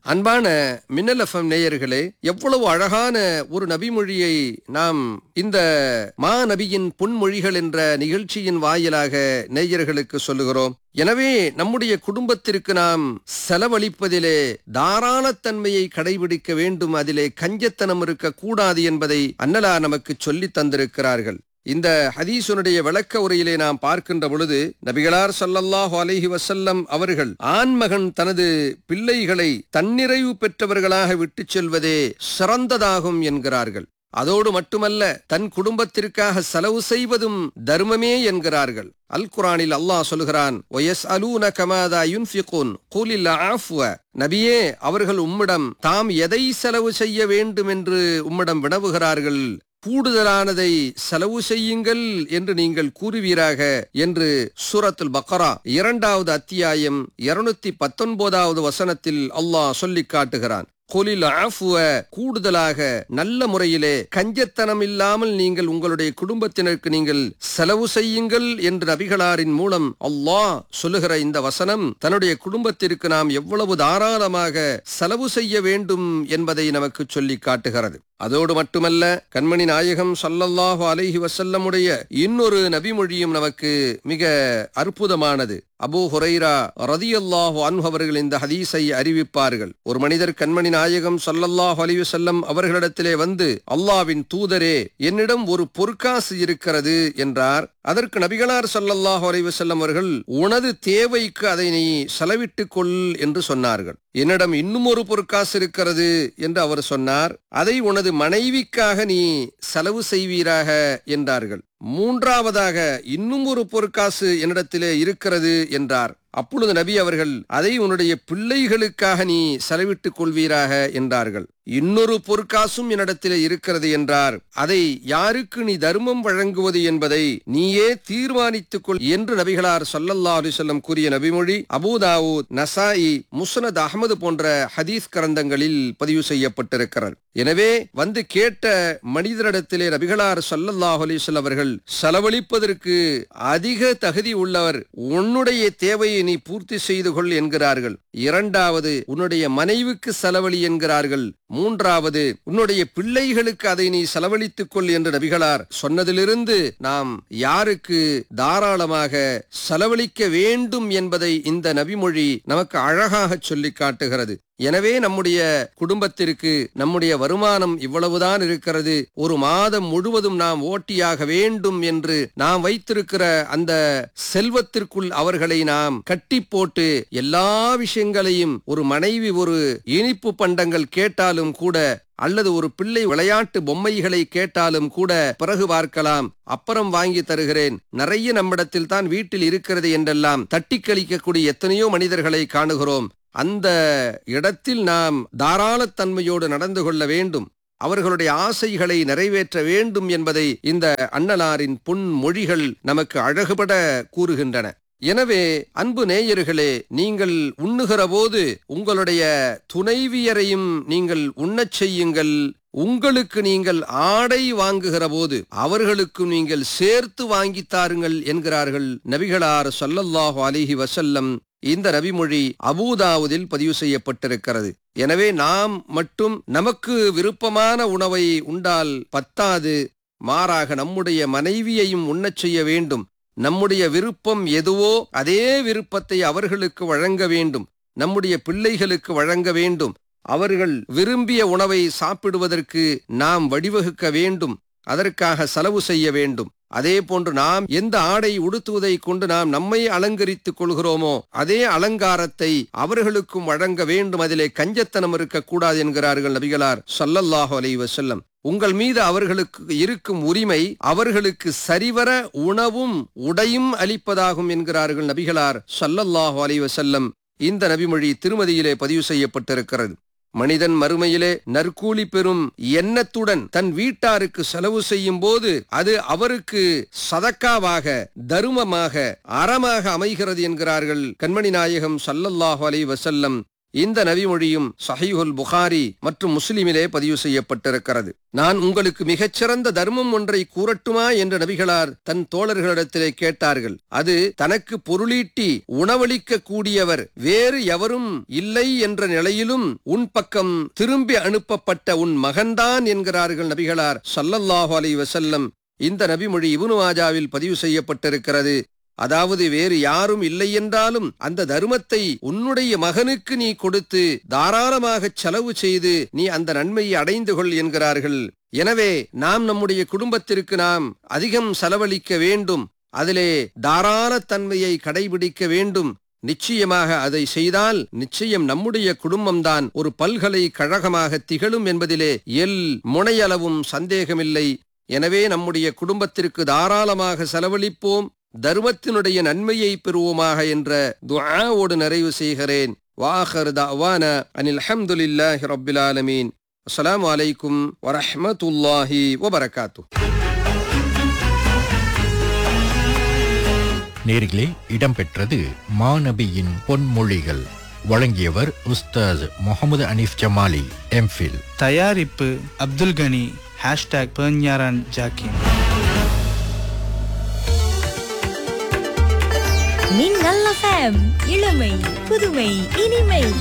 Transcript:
அன்பான மின்னல் எஃப்எம் நேயர்களே எவ்வளவு அழகான ஒரு நபிமொழியை நாம் இந்த மா நபியின் பொன்மொழிகள் என்ற நிகழ்ச்சியின் வாயிலாக நேயர்களுக்கு சொல்லுகிறோம் எனவே நம்முடைய குடும்பத்திற்கு நாம் செலவழிப்பதிலே தாராளத்தன்மையை கடைபிடிக்க வேண்டும் அதிலே கஞ்சத்தனம் இருக்கக்கூடாது என்பதை அன்னலா நமக்கு சொல்லித் தந்திருக்கிறார்கள் இந்த ஹதீசுனுடைய விளக்க உரையிலே நாம் பார்க்கின்ற பொழுது நபிகளார் ஸல்லல்லாஹு அலைஹி வஸல்லம் அவர்கள் ஆண்மகன் தனது பிள்ளைகளை தன்னிறைவு பெற்றவர்களாக விட்டுச் செல்வதே சிறந்ததாகும் என்கிறார்கள் அதோடு மட்டுமல்ல தன் குடும்பத்திற்காக செலவு செய்வதும் தர்மமே என்கிறார்கள் அல் குரானில் அல்லாஹ் சொல்கிறான் ஒயஸ் அலூன கமாதா யுன்ஃபிகுன் கூலில் ஆஃப்வ நபியே அவர்கள் உம்மிடம் தாம் எதை செலவு செய்ய வேண்டும் என்று உம்மிடம் வினவுகிறார்கள் கூடுதலானதை செலவு செய்யுங்கள் என்று நீங்கள் கூறுவீராக என்று சூரத்துல் பக்ரா இரண்டாவது அத்தியாயம் இருநூத்தி பத்தொன்பதாவது வசனத்தில் அல்லாஹ் சொல்லிக் காட்டுகிறான் கொலில் ஆஃபுவ கூடுதலாக நல்ல முறையிலே கஞ்சத்தனம் இல்லாமல் நீங்கள் உங்களுடைய குடும்பத்தினருக்கு நீங்கள் செலவு செய்யுங்கள் என்று நபிகளாரின் மூலம் அல்லாஹ் சொல்லுகிற இந்த வசனம் தன்னுடைய குடும்பத்திற்கு நாம் எவ்வளவு தாராளமாக செலவு செய்ய வேண்டும் என்பதை நமக்கு சொல்லி காட்டுகிறது அதோடு மட்டுமல்ல கண்மணி நாயகம் சல்லல்லாஹு அலைஹி வசல்லமுடைய இன்னொரு நபிமொழியும் நமக்கு மிக அற்புதமானது அபூ ஹுரைரா ரதியல்லாஹு அன்ஹு அவர்கள் இந்த ஹதீஸை அறிவிப்பார்கள் ஒரு மனிதர் கண்மணி நாயகம் சல்லல்லாஹு அலைஹி வஸல்லம் அவர்களிடத்திலே வந்து அல்லாவின் தூதரே என்னிடம் ஒரு பொற்காசு இருக்கிறது என்றார் அதற்கு நபிகளார் சல்லல்லாஹு அலைஹி வஸல்லம் அவர்கள் உனது தேவைக்கு அதை நீ செலவிட்டுக் கொள் என்று சொன்னார்கள் என்னிடம் இன்னும் ஒரு பொற்காசு இருக்கிறது என்று அவர் சொன்னார் அதை உனது மனைவிக்காக நீ செலவு செய்வீராக என்றார்கள் மூன்றாவதாக இன்னும் ஒரு பொற்காசு என்னிடத்திலே இருக்கிறது என்றார் அப்பொழுது நபி அவர்கள் அதை உன்னுடைய பிள்ளைகளுக்காக நீ செலவிட்டுக் கொள்வீராக என்றார்கள் இன்னொரு பொற்காசும் என்னிடத்திலே இருக்கிறது என்றார் அதை யாருக்கு நீ தர்மம் வழங்குவது என்பதை நீயே தீர்மானித்துக் கொள் என்று நபிகளார் சல்லல்லா அலிசல்லம் கூறிய நபிமொழி அபூதாவூத் நசாயி முஸ்னத் அகமது போன்ற ஹதீஸ் கிரந்தங்களில் பதிவு செய்யப்பட்டிருக்கிறது எனவே வந்து கேட்ட மனிதரிடத்திலே நபிகளார் சல்லல்லாஹு அலிசல் அவர்கள் செலவழிப்பதற்கு அதிக தகுதி உள்ளவர் உன்னுடைய தேவையை நீ பூர்த்தி செய்து கொள் என்கிறார்கள் இரண்டாவது உன்னுடைய மனைவிக்கு செலவழி என்கிறார்கள் மூன்றாவது உன்னுடைய பிள்ளைகளுக்கு அதை நீ செலவழித்துக் கொள் என்று நபிகளார் சொன்னதிலிருந்து நாம் யாருக்கு தாராளமாக செலவழிக்க வேண்டும் என்பதை இந்த நபிமொழி நமக்கு அழகாக சொல்லி காட்டுகிறது எனவே நம்முடைய குடும்பத்திற்கு நம்முடைய வருமானம் இவ்வளவுதான் இருக்கிறது ஒரு மாதம் முழுவதும் நாம் ஓட்டியாக வேண்டும் என்று நாம் வைத்திருக்கிற அந்த செல்வத்திற்குள் அவர்களை நாம் கட்டி போட்டு எல்லா விஷயங்களையும் ஒரு மனைவி ஒரு இனிப்பு பண்டங்கள் கேட்டாலும் கூட அல்லது ஒரு பிள்ளை விளையாட்டு பொம்மைகளை கேட்டாலும் கூட பிறகு பார்க்கலாம் அப்புறம் வாங்கி தருகிறேன் நிறைய நம்மிடத்தில் தான் வீட்டில் இருக்கிறது என்றெல்லாம் தட்டி கழிக்கக்கூடிய எத்தனையோ மனிதர்களை காணுகிறோம் அந்த இடத்தில் நாம் தாராளத்தன்மையோடு நடந்து கொள்ள வேண்டும் அவர்களுடைய ஆசைகளை நிறைவேற்ற வேண்டும் என்பதை இந்த அன்னலாரின் பொன் மொழிகள் நமக்கு அழகுபட கூறுகின்றன எனவே அன்பு நேயர்களே நீங்கள் உண்ணுகிற போது உங்களுடைய துணைவியரையும் நீங்கள் உண்ணச் செய்யுங்கள் உங்களுக்கு நீங்கள் ஆடை வாங்குகிற போது அவர்களுக்கு நீங்கள் சேர்த்து வாங்கித் தாருங்கள் என்கிறார்கள் நபிகளார் சொல்லல்லாஹு அலிஹி வசல்லம் இந்த நபிமொழி அபூதாவுதில் பதிவு செய்யப்பட்டிருக்கிறது எனவே நாம் மட்டும் நமக்கு விருப்பமான உணவை உண்டால் பத்தாது மாறாக நம்முடைய மனைவியையும் உண்ணச் செய்ய வேண்டும் நம்முடைய விருப்பம் எதுவோ அதே விருப்பத்தை அவர்களுக்கு வழங்க வேண்டும் நம்முடைய பிள்ளைகளுக்கு வழங்க வேண்டும் அவர்கள் விரும்பிய உணவை சாப்பிடுவதற்கு நாம் வழிவகுக்க வேண்டும் அதற்காக செலவு செய்ய வேண்டும் அதே போன்று நாம் எந்த ஆடை உடுத்துவதை கொண்டு நாம் நம்மை அலங்கரித்துக் கொள்கிறோமோ அதே அலங்காரத்தை அவர்களுக்கும் வழங்க வேண்டும் அதிலே கஞ்சத்தனம் இருக்கக்கூடாது என்கிறார்கள் நபிகளார் சல்லல்லாஹு அலை வசல்லம் உங்கள் மீது அவர்களுக்கு இருக்கும் உரிமை அவர்களுக்கு சரிவர உணவும் உடையும் அளிப்பதாகும் என்கிறார்கள் நபிகளார் சல்லல்லாஹு அலை வசல்லம் இந்த நபிமொழி திருமதியிலே பதிவு செய்யப்பட்டிருக்கிறது மனிதன் மறுமையிலே நற்கூலி பெறும் எண்ணத்துடன் தன் வீட்டாருக்கு செலவு செய்யும் போது அது அவருக்கு சதக்காவாக தருமமாக அறமாக அமைகிறது என்கிறார்கள் கண்மணி நாயகம் சல்லல்லாஹு அலை வசல்லம் இந்த நபிமொழியும் சஹீஹுல் புகாரி மற்றும் முஸ்லிமிலே பதிவு செய்யப்பட்டிருக்கிறது நான் உங்களுக்கு மிகச்சிறந்த தர்மம் ஒன்றை கூறட்டுமா என்று நபிகளார் தன் தோழர்களிடத்திலே கேட்டார்கள் அது தனக்கு பொருளீட்டி உணவளிக்க கூடியவர் வேறு எவரும் இல்லை என்ற நிலையிலும் உன் பக்கம் திரும்பி அனுப்பப்பட்ட உன் மகன்தான் என்கிறார்கள் நபிகளார் ஸல்லல்லாஹு அலைஹி வஸல்லம் இந்த நபிமொழி இப்னு மாஜாவில் பதிவு செய்யப்பட்டிருக்கிறது அதாவது வேறு யாரும் இல்லை என்றாலும் அந்த தர்மத்தை உன்னுடைய மகனுக்கு நீ கொடுத்து தாராளமாக செலவு செய்து நீ அந்த நன்மையை அடைந்து கொள் என்கிறார்கள் எனவே நாம் நம்முடைய குடும்பத்திற்கு நாம் அதிகம் செலவழிக்க வேண்டும் அதிலே தாராளத்தன்மையை கடைபிடிக்க வேண்டும் நிச்சயமாக அதை செய்தால் நிச்சயம் நம்முடைய குடும்பம்தான் ஒரு பல்கலைக்கழகமாக திகழும் என்பதிலே எல் முனையளவும் சந்தேகமில்லை எனவே நம்முடைய குடும்பத்திற்கு தாராளமாக செலவழிப்போம் தர்மத்தினுடைய நன்மையை பெறுவோமாக என்ற துஆவோடு நிறைவு செய்கிறேன் வாஹர் தஅவான அனில் அல்ஹம்துலில்லாஹி ரப்பில் ஆலமீன் அஸ்ஸலாமு அலைக்கும் வரஹ்மத்துல்லாஹி வபரகாத்துஹ் நேர்களே இடம்பெற்றது மாநபியின் பொன்மொழிகள் வழங்கியவர் உஸ்தாஸ் முகமது அனீஃப் ஜமாலி எம்ஃபில் தயாரிப்பு அப்துல் கனி ஹேஷ்டாக் பெர்ஞாரான் ஜாக்கின் மின்னல் எஃப்எம் இளமை புதுமை இனிமை